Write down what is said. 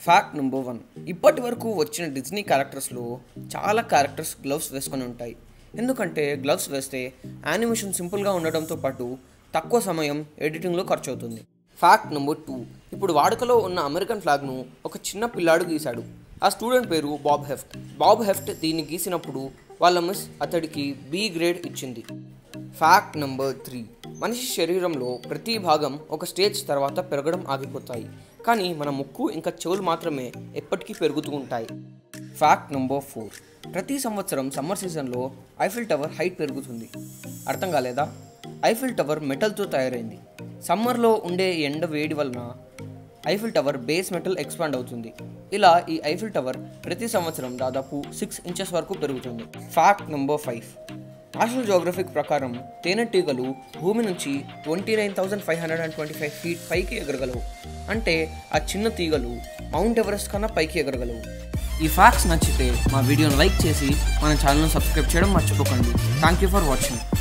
fact number one ఇప్పటి వరకు వచ్చిన డిజ్నీ క్యారెక్టర్స్లో చాలా క్యారెక్టర్స్ గ్లవ్స్ వేసుకొని ఉంటాయి ఎందుకంటే గ్లవ్స్ వేస్తే యానిమేషన్ సింపుల్గా ఉండడంతో పాటు తక్కువ సమయం ఎడిటింగ్లో ఖర్చు అవుతుంది ఫ్యాక్ట్ నెంబర్ టూ ఇప్పుడు వాడుకలో ఉన్న అమెరికన్ ఫ్లాగ్ను ఒక చిన్న పిల్లాడు గీశాడు ఆ స్టూడెంట్ పేరు బాబ్ హెఫ్ట్ బాబ్ హెఫ్ట్ దీన్ని గీసినప్పుడు వాళ్ళ మిస్ అతడికి బి గ్రేడ్ ఇచ్చింది ఫ్యాక్ట్ నెంబర్ త్రీ మనిషి శరీరంలో ప్రతి భాగం ఒక స్టేజ్ తర్వాత పెరగడం ఆగిపోతాయి కానీ మన ముక్కు ఇంకా చెవులు మాత్రమే ఎప్పటికీ పెరుగుతూ ఉంటాయి ఫ్యాక్ట్ నెంబర్ ఫోర్ ప్రతి సంవత్సరం సమ్మర్ సీజన్లో ఐఫిల్ టవర్ హైట్ పెరుగుతుంది అర్థం కాలేదా ఐఫిల్ టవర్ మెటల్తో తయారైంది సమ్మర్లో ఉండే ఎండ వేడి వలన Eiffel tower base metal expand అవుతుంది ఇలా ఈ ఐఫిల్ టవర్ ప్రతి సంవత్సరం దాదాపు సిక్స్ ఇంచెస్ వరకు పెరుగుతుంది fact number five National Geographic ప్రకారం తేనెటీగలు భూమి నుంచి twenty nine thousand five hundred and twenty five feet పైకి ఎగరగలవు అంటే ఆ చిన్న తీగలు మౌంట్ ఎవరెస్ట్ కన్నా పైకి ఎగరగలవు ఈ ఫ్యాక్ట్స్ నచ్చితే మా వీడియోని లైక్ చేసి మన ఛానల్ను సబ్స్క్రైబ్ చేయడం మర్చిపోకండి థ్యాంక్ యూ ఫర్ వాచింగ్